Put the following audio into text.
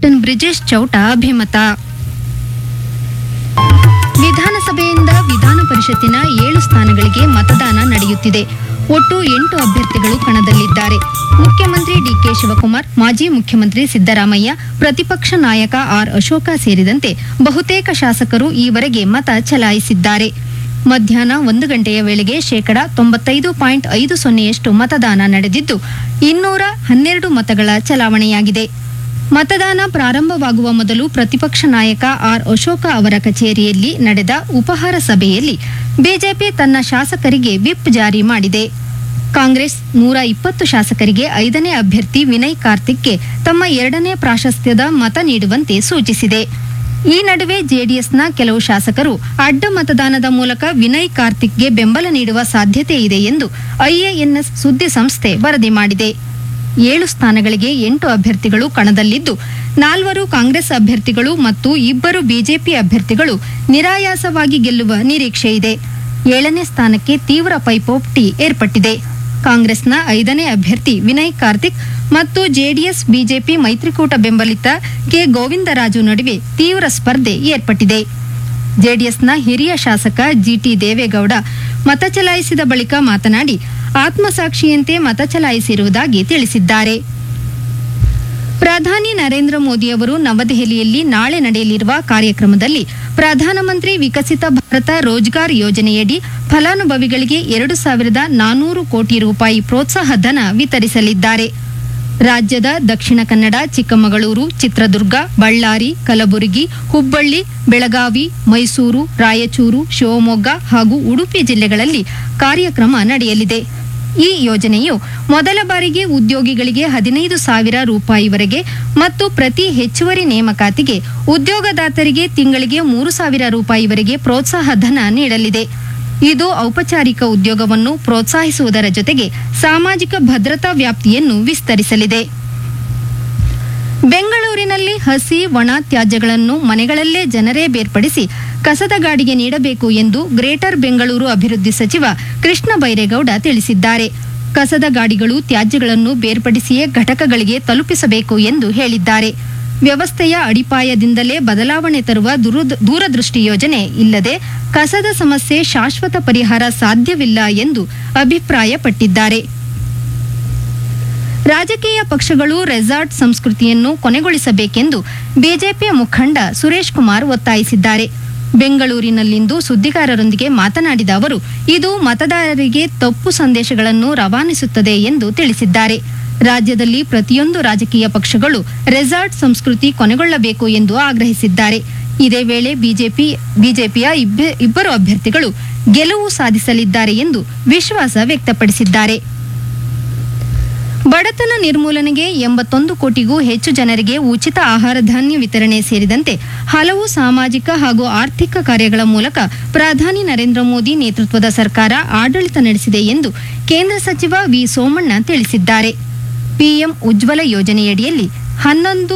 captain Brijesh Chowta ಅಭಿಮತ ವಿಧಾನಸಭೆಯಿಂದ ವಿಧಾನ ಪರಿಷತ್ತಿನ ಏಳು ಸ್ಥಾನಗಳಿಗೆ ಮತದಾನ ನಡೆಯುತ್ತಿದೆ ಒಟ್ಟು ಎಂಟು ಅಭ್ಯರ್ಥಿಗಳು ಕಣದಲ್ಲಿದ್ದಾರೆ ಮುಖ್ಯಮಂತ್ರಿ ಡಿಕೆ ಶಿವಕುಮಾರ್ ಮಾಜಿ ಮುಖ್ಯಮಂತ್ರಿ ಸಿದ್ದರಾಮಯ್ಯ ಪ್ರತಿಪಕ್ಷ ನಾಯಕ ಆರ್ ಅಶೋಕ ಸೇರಿದಂತೆ ಬಹುತೇಕ ಶಾಸಕರು ಈವರೆಗೆ ಮತ ಚಲಾಯಿಸಿದ್ದಾರೆ ಮಧ್ಯಾಹ್ನ ಒಂದು ಗಂಟೆಯ ವೇಳೆಗೆ ಶೇಕಡ ತೊಂಬತ್ತೈದು ಪಾಯಿಂಟ್ ಐದು ಸೊನ್ನೆಯಷ್ಟು ಮತದಾನ ನಡೆದಿದ್ದು ಇನ್ನೂರ ಹನ್ನೆರಡು ಮತಗಳ ಚಲಾವಣೆಯಾಗಿದೆ ಮತದಾನ ಪ್ರಾರಂಭವಾಗುವ ಮೊದಲು ಪ್ರತಿಪಕ್ಷ ನಾಯಕ ಆರ್ ಅಶೋಕ ಅವರ ಕಚೇರಿಯಲ್ಲಿ ನಡೆದ ಉಪಹಾರ ಸಭೆಯಲ್ಲಿ ಬಿಜೆಪಿ ತನ್ನ ಶಾಸಕರಿಗೆ ವಿಪ್ ಜಾರಿ ಮಾಡಿದೆ ಕಾಂಗ್ರೆಸ್ ನೂರ ಇಪ್ಪತ್ತು ಶಾಸಕರಿಗೆ ಐದನೇ ಅಭ್ಯರ್ಥಿ ವಿನಯ್ ಕಾರ್ತಿಕ್ಗೆ ತಮ್ಮ ಎರಡನೇ ಪ್ರಾಶಸ್ತ್ಯದ ಮತ ನೀಡುವಂತೆ ಸೂಚಿಸಿದೆ ಈ ನಡುವೆ ಜೆಡಿಎಸ್ನ ಕೆಲವು ಶಾಸಕರು ಅಡ್ಡ ಮತದಾನದ ಮೂಲಕ ವಿನಯ್ ಕಾರ್ತಿಕ್ಗೆ ಬೆಂಬಲ ನೀಡುವ ಸಾಧ್ಯತೆ ಇದೆ ಎಂದು ಐಎಎನ್ಎಸ್ ಸುದ್ದಿ ಸಂಸ್ಥೆ ವರದಿ ಮಾಡಿದೆ ಏಳು ಸ್ಥಾನಗಳಿಗೆ ಎಂಟು ಅಭ್ಯರ್ಥಿಗಳು ಕಣದಲ್ಲಿದ್ದು ನಾಲ್ವರು ಕಾಂಗ್ರೆಸ್ ಅಭ್ಯರ್ಥಿಗಳು ಮತ್ತು ಇಬ್ಬರು ಬಿಜೆಪಿ ಅಭ್ಯರ್ಥಿಗಳು ನಿರಾಯಾಸವಾಗಿ ಗೆಲ್ಲುವ ನಿರೀಕ್ಷೆ ಇದೆ ಏಳನೇ ಸ್ಥಾನಕ್ಕೆ ತೀವ್ರ ಪೈಪೋಟಿ ಏರ್ಪಟ್ಟಿದೆ ಕಾಂಗ್ರೆಸ್ನ ಐದನೇ ಅಭ್ಯರ್ಥಿ ವಿನಯ್ ಕಾರ್ತಿಕ್ ಮತ್ತು ಜೆಡಿಎಸ್ ಬಿಜೆಪಿ ಮೈತ್ರಿಕೂಟ ಬೆಂಬಲಿತ ಕೆ ಗೋವಿಂದರಾಜು ನಡುವೆ ತೀವ್ರ ಸ್ಪರ್ಧೆ ಏರ್ಪಟ್ಟಿದೆ ಜೆಡಿಎಸ್ನ ಹಿರಿಯ ಶಾಸಕ ಜಿಟಿ ದೇವೇಗೌಡ ಮತ ಚಲಾಯಿಸಿದ ಬಳಿಕ ಮಾತನಾಡಿ ಆತ್ಮಸಾಕ್ಷಿಯಂತೆ ಮತ ಚಲಾಯಿಸಿರುವುದಾಗಿ ತಿಳಿಸಿದ್ದಾರೆ ಪ್ರಧಾನಿ ನರೇಂದ್ರ ಮೋದಿಯವರು ನವದೆಹಲಿಯಲ್ಲಿ ನಾಳೆ ನಡೆಯಲಿರುವ ಕಾರ್ಯಕ್ರಮದಲ್ಲಿ ಪ್ರಧಾನಮಂತ್ರಿ ವಿಕಸಿತ ಭಾರತ ರೋಜ್ಗಾರ್ ಯೋಜನೆಯಡಿ ಫಲಾನುಭವಿಗಳಿಗೆ ಎರಡು ಸಾವಿರದ ನಾನೂರು ಕೋಟಿ ರೂಪಾಯಿ ಪ್ರೋತ್ಸಾಹ ಧನ ವಿತರಿಸಲಿದ್ದಾರೆ ರಾಜ್ಯದ ದಕ್ಷಿಣ ಕನ್ನಡ ಚಿಕ್ಕಮಗಳೂರು ಚಿತ್ರದುರ್ಗ ಬಳ್ಳಾರಿ ಕಲಬುರಗಿ ಹುಬ್ಬಳ್ಳಿ ಬೆಳಗಾವಿ ಮೈಸೂರು ರಾಯಚೂರು ಶಿವಮೊಗ್ಗ ಹಾಗೂ ಉಡುಪಿ ಜಿಲ್ಲೆಗಳಲ್ಲಿ ಕಾರ್ಯಕ್ರಮ ನಡೆಯಲಿದೆ ಈ ಯೋಜನೆಯು ಮೊದಲ ಬಾರಿಗೆ ಉದ್ಯೋಗಿಗಳಿಗೆ ಹದಿನೈದು ಸಾವಿರ ರೂಪಾಯಿವರೆಗೆ ಮತ್ತು ಪ್ರತಿ ಹೆಚ್ಚುವರಿ ನೇಮಕಾತಿಗೆ ಉದ್ಯೋಗದಾತರಿಗೆ ತಿಂಗಳಿಗೆ ಮೂರು ಸಾವಿರ ರೂಪಾಯಿವರೆಗೆ ಪ್ರೋತ್ಸಾಹ ಧನ ನೀಡಲಿದೆ ಇದು ಔಪಚಾರಿಕ ಉದ್ಯೋಗವನ್ನು ಪ್ರೋತ್ಸಾಹಿಸುವುದರ ಜೊತೆಗೆ ಸಾಮಾಜಿಕ ಭದ್ರತಾ ವ್ಯಾಪ್ತಿಯನ್ನು ವಿಸ್ತರಿಸಲಿದೆ ಬೆಂಗಳೂರಿನಲ್ಲಿ ಹಸಿ ಒಣ ತ್ಯಾಜ್ಯಗಳನ್ನು ಮನೆಗಳಲ್ಲೇ ಜನರೇ ಬೇರ್ಪಡಿಸಿ ಕಸದ ಗಾಡಿಗೆ ನೀಡಬೇಕು ಎಂದು ಗ್ರೇಟರ್ ಬೆಂಗಳೂರು ಅಭಿವೃದ್ಧಿ ಸಚಿವ ಕೃಷ್ಣ ಬೈರೇಗೌಡ ತಿಳಿಸಿದ್ದಾರೆ ಕಸದ ಗಾಡಿಗಳು ತ್ಯಾಜ್ಯಗಳನ್ನು ಬೇರ್ಪಡಿಸಿಯೇ ಘಟಕಗಳಿಗೆ ತಲುಪಿಸಬೇಕು ಎಂದು ಹೇಳಿದ್ದಾರೆ ವ್ಯವಸ್ಥೆಯ ಅಡಿಪಾಯದಿಂದಲೇ ಬದಲಾವಣೆ ತರುವ ದುರುದ್- ದೂರದೃಷ್ಟಿ ಯೋಜನೆ ಇಲ್ಲದೆ ಕಸದ ಸಮಸ್ಯೆ ಶಾಶ್ವತ ಪರಿಹಾರ ಸಾಧ್ಯವಿಲ್ಲ ಎಂದು ಅಭಿಪ್ರಾಯಪಟ್ಟಿದ್ದಾರೆ ರಾಜಕೀಯ ಪಕ್ಷಗಳು ರೆಸಾರ್ಟ್ ಸಂಸ್ಕೃತಿಯನ್ನು ಕೊನೆಗೊಳಿಸಬೇಕೆಂದು ಬಿಜೆಪಿ ಮುಖಂಡ ಸುರೇಶ್ ಕುಮಾರ್ ಒತ್ತಾಯಿಸಿದ್ದಾರೆ ಬೆಂಗಳೂರಿನಲ್ಲಿಂದು ಸುದ್ದಿಗಾರರೊಂದಿಗೆ ಮಾತನಾಡಿದ ಅವರು ಇದು ಮತದಾರರಿಗೆ ತಪ್ಪು ಸಂದೇಶಗಳನ್ನು ರವಾನಿಸುತ್ತದೆ ಎಂದು ತಿಳಿಸಿದ್ದಾರೆ ರಾಜ್ಯದಲ್ಲಿ ಪ್ರತಿಯೊಂದು ರಾಜಕೀಯ ಪಕ್ಷಗಳು ರೆಸಾರ್ಟ್ ಸಂಸ್ಕೃತಿ ಕೊನೆಗೊಳ್ಳಬೇಕು ಎಂದು ಆಗ್ರಹಿಸಿದ್ದಾರೆ ಇದೇ ವೇಳೆ ಬಿಜೆಪಿ ಬಿಜೆಪಿಯ ಇಬ್ಬ- ಇಬ್ಬರು ಅಭ್ಯರ್ಥಿಗಳು ಗೆಲುವು ಸಾಧಿಸಲಿದ್ದಾರೆ ಎಂದು ವಿಶ್ವಾಸ ವ್ಯಕ್ತಪಡಿಸಿದ್ದಾರೆ ಬಡತನ ನಿರ್ಮೂಲನೆಗೆ ಎಂಬತ್ತೊಂದು ಕೋಟಿಗೂ ಹೆಚ್ಚು ಜನರಿಗೆ ಉಚಿತ ಆಹಾರ ಧಾನ್ಯ ವಿತರಣೆ ಸೇರಿದಂತೆ ಹಲವು ಸಾಮಾಜಿಕ ಹಾಗೂ ಆರ್ಥಿಕ ಕಾರ್ಯಗಳ ಮೂಲಕ ಪ್ರಧಾನಿ ನರೇಂದ್ರ ಮೋದಿ ನೇತೃತ್ವದ ಸರ್ಕಾರ ಆಡಳಿತ ನಡೆಸಿದೆ ಎಂದು ಕೇಂದ್ರ ಸಚಿವ ವಿ ಸೋಮಣ್ಣ ತಿಳಿಸಿದ್ದಾರೆ ಪಿಎಂ ಉಜ್ವಲ ಯೋಜನೆಯಡಿಯಲ್ಲಿ ಹನ್ನೊಂದು